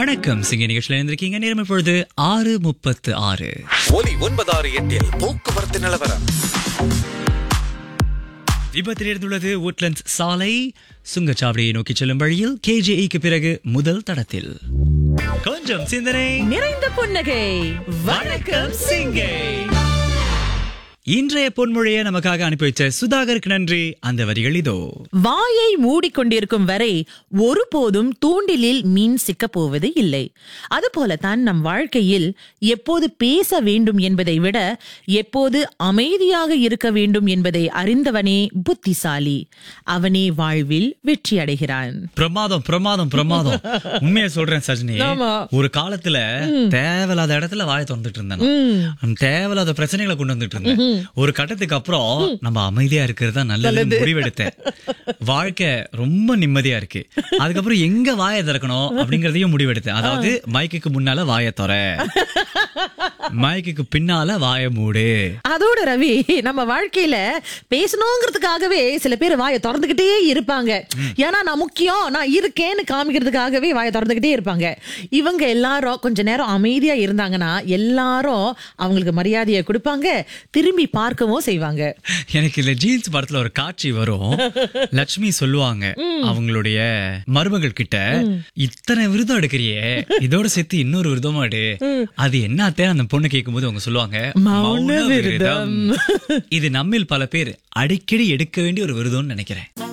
வணக்கம் சிங்க நிகழ்ச்சியில் இருந்திருக்கீங்க நேரம் இப்பொழுது ஆறு முப்பத்து ஆறு ஒலி ஒன்பதாறு எட்டில் போக்குவரத்து நிலவரம் விபத்தில் இருந்துள்ளது உட்லண்ட்ஸ் சாலை சுங்கச்சாவடியை நோக்கி செல்லும் வழியில் கேஜேஇக்கு பிறகு முதல் தடத்தில் கொஞ்சம் சிந்தனை நிறைந்த புன்னகை வணக்கம் சிங்கை இன்றைய பொன்மொழியை நமக்காக அனுப்பி வச்ச சுதாகருக்கு நன்றி அந்த வரிகள் இதோ வாயை மூடிக்கொண்டிருக்கும் வரை ஒருபோதும் தூண்டிலில் மீன் சிக்கப் போவது இல்லை அதுபோலத்தான் நம் வாழ்க்கையில் எப்போது பேச வேண்டும் என்பதை விட எப்போது அமைதியாக இருக்க வேண்டும் என்பதை அறிந்தவனே புத்திசாலி அவனே வாழ்வில் வெற்றி அடைகிறான் பிரமாதம் பிரமாதம் பிரமாதம் உண்மையை சொல்றேன் சஜினி ஆமா. ஒரு காலத்துல தேவையில்லாத இடத்துல வாயை திறந்துட்டு இருந்தேன் தேவையில்லாத பிரச்சனைகளை கொண்டு வந்துட்டு இருந்தேன் ஒரு கட்டத்துக்கு அப்புறம் நம்ம அமைதியா இருக்கிறது தான் நல்லது முடிவெடுத்தேன் வாழ்க்கை ரொம்ப நிம்மதியா இருக்கு அதுக்கப்புறம் எங்க வாயை திறக்கணும் அப்படிங்கறதையும் முடிவெடுத்தேன் அதாவது மைக்குக்கு முன்னால வாயை தொற மைக்குக்கு பின்னால வாயை மூடு அதோட ரவி நம்ம வாழ்க்கையில பேசணுங்கிறதுக்காகவே சில பேர் வாயை திறந்துகிட்டே இருப்பாங்க ஏன்னா நான் முக்கியம் நான் இருக்கேன்னு காமிக்கிறதுக்காகவே வாயை திறந்துகிட்டே இருப்பாங்க இவங்க எல்லாரும் கொஞ்ச நேரம் அமைதியா இருந்தாங்கன்னா எல்லாரும் அவங்களுக்கு மரியாதையை கொடுப்பாங்க திரும்பி பார்க்கவும் செய்வாங்க எனக்கு இந்த ஜீன்ஸ் படத்துல ஒரு காட்சி வரும் லட்சுமி சொல்லுவாங்க அவங்களுடைய மருமகள் கிட்ட இத்தனை விருதம் எடுக்கிறியே இதோட சேர்த்து இன்னொரு விருதமா எடு அது என்னத்தே அந்த பொண்ணு கேட்கும்போது அவங்க சொல்லுவாங்க மௌன விரதம்." இது நம்மில் பல பேர் அடிக்கடி எடுக்க வேண்டிய ஒரு விருதம்னு நினைக்கிறேன்